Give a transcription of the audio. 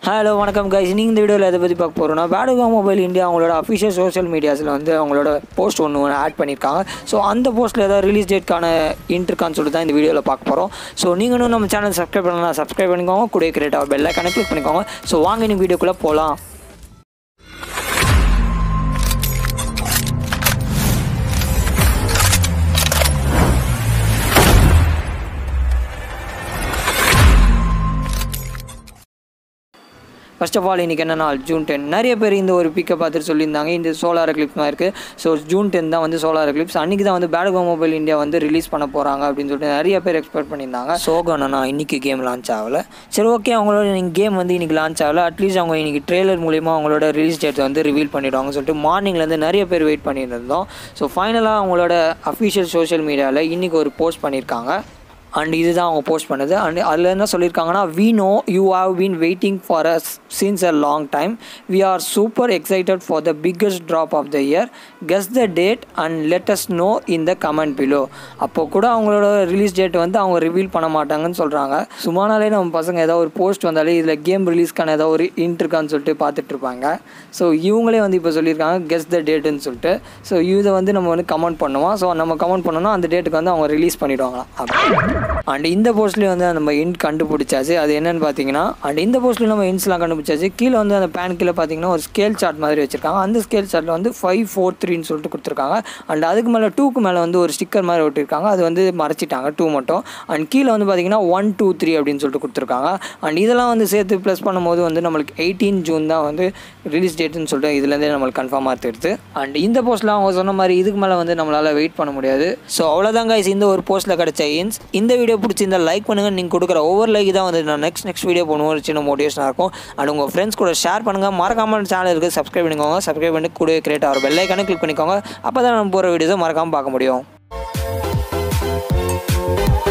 hello வணக்கம் guys நீங்கள் இந்த வீடியோவில் எதை பற்றி பார்க்க போகிறோம்னா பேடுகா மொபைல் இந்தியா அவங்களோட அஃபிஷியல் சோஷியல் மீடியாஸில் வந்து அவங்களோட போஸ்ட் ஒன்று ஆட் பண்ணியிருக்காங்க ஸோ அந்த போஸ்ட்டில் ஏதாவது ரிலீஸ் டேட்க்கான இன்ட்ருக்கான்னு சொல்லிட்டு தான் இந்த வீடியோவில் பார்க்க போகிறோம் ஸோ நீங்களும் நம்ம சேனல் சப்ஸ்கிரைப் பண்ணலாம் சப்ஸ்கிரைப் பண்ணிக்கோங்க கூட கிரியேட்டாக பெல்லை கனெக்ட் கிளிக் பண்ணிக்கோங்க ஸோ வாங்க இன்னைக்கு வீடியோக்குள்ளே போகலாம் ஃபர்ஸ்ட் ஆஃப் ஆல் இன்றைக்கி என்ன நாள் ஜூன் டென் நிறைய பேர் இந்த ஒரு பிக்கை பார்த்துட்டு சொல்லியிருந்தாங்க இந்த சோலார் கிளிப்ஸ் தான் இருக்குது ஸோ ஜூன் டென் தான் வந்து சோலார் கிளிப்ஸ் அன்றைக்கி தான் வந்து பேடுகோ மொபைல் இந்தியா வந்து ரிலீஸ் பண்ண போகிறாங்க அப்படின்னு சொல்லிட்டு நிறைய பேர் எக்ஸ்பெக்ட் பண்ணியிருந்தாங்க சோகனா இன்றைக்கி கேம் லான்ச் ஆகலை சரி ஓகே அவங்களோட நீங்கள் கேம் வந்து இன்றைக்கி லான்ச் ஆகலை அட்லீஸ்ட் அவங்க இன்றைக்கி ட்ரெய்லர் மூலிமா அவங்களோட ரிலீஸ் டேட் வந்து ரிவீல் பண்ணிவிடுவாங்கன்னு சொல்லிட்டு மார்னிங்லேருந்து நிறைய பேர் வெயிட் பண்ணியிருந்தோம் ஸோ ஃபைனலாக அவங்களோட அஃபிஷியல் சோஷியல் மீடியாவில் இன்றைக்கி ஒரு போஸ்ட் பண்ணியிருக்காங்க அண்ட் இதுதான் அவங்க போஸ்ட் பண்ணது அண்ட் அதில் என்ன சொல்லியிருக்காங்கன்னா we know you have been waiting for us since a long time we are super excited for the biggest drop of the year guess the date and let us know in the comment below அப்போ கூட அவங்களோட release date வந்து அவங்க reveal பண்ண மாட்டாங்கன்னு சொல்கிறாங்க சும்மானாலே நம்ம பசங்க ஏதாவது ஒரு போஸ்ட் வந்தாலே இதில் கேம் ரிலீஸ்க்கான ஏதாவது ஒரு இன்ட் இருக்கான்னு சொல்லிட்டு பார்த்துட்டு இருப்பாங்க ஸோ இவங்களே வந்து இப்போ சொல்லியிருக்காங்க கெஸ் த டேட்டுன்னு சொல்லிட்டு ஸோ இதை வந்து நம்ம வந்து கமெண்ட் பண்ணுவோம் ஸோ நம்ம கமெண்ட் பண்ணோம்னா அந்த டேட்டுக்கு வந்து அவங்க ரிலீஸ் பண்ணிவிடுவாங்களாம் அப்படி அண்ட் இந்த போஸ்ட்லேயும் வந்து நம்ம இன்ட் கண்டுபிடிச்சாச்சு அது என்னென்னு பார்த்தீங்கன்னா அண்ட் இந்த போஸ்ட்லேயும் நம்ம இன்ட்ஸ்லாம் கண்டுபிடிச்சாச்சு கீழே வந்து அந்த பேன் கீழே பார்த்தீங்கன்னா ஒரு ஸ்கேல் சார்ட் மாதிரி வச்சிருக்காங்க அந்த ஸ்கேல் சார்ட்டில் வந்து ஃபைவ் ஃபோர் த்ரீன்னு சொல்லிட்டு கொடுத்துருக்காங்க அண்ட் அதுக்கு மேலே டூக்கு மேலே வந்து ஒரு ஸ்டிக்கர் மாதிரி ஒட்டிருக்காங்க அது வந்து மறைச்சிட்டாங்க டூ மட்டும் அண்ட் கீழே வந்து பார்த்தீங்கன்னா ஒன் டூ த்ரீ அப்படின்னு சொல்லிட்டு கொடுத்துருக்காங்க அண்ட் இதெல்லாம் வந்து சேர்த்து ப்ளஸ் பண்ணும்போது வந்து நம்மளுக்கு எயிட்டீன் ஜூன் தான் வந்து ரிலீஸ் டேட்டுன்னு சொல்லிட்டு இதுலேருந்தே நம்மளுக்கு கன்ஃபார்மாக எடுத்துருது அண்ட் இந்த போஸ்ட்டில் அவங்க சொன்ன மாதிரி இதுக்கு மேலே வந்து நம்மளால் வெயிட் பண்ண முடியாது ஸோ அவ்வளோதான் guys இந்த ஒரு போஸ்ட்டில் கிடச்ச இன்ஸ் இந்த வீடியோ பிடிச்சிருந்தா லைக் பண்ணுங்கள் நீங்கள் கொடுக்குற ஒவ்வொரு லைக் தான் வந்து நான் நெக்ஸ்ட் நெக்ஸ்ட் வீடியோ பண்ணுவோம் ஒரு சின்ன மோட்டிவேஷனாக இருக்கும் அண்ட் உங்கள் ஃப்ரெண்ட்ஸ் கூட ஷேர் பண்ணுங்கள் மறக்காமல் சேனல் இருக்குது சப்ஸ்கிரைப் பண்ணிக்கோங்க சப்ஸ்கிரைப் பண்ணி கூட கிரியேட் ஆகிற பெல்லைக்கானே கிளிக் பண்ணிக்கோங்க அப்போ தான் நம்ம போகிற வீடியோஸை மறக்காமல் பார்க்க முடியும்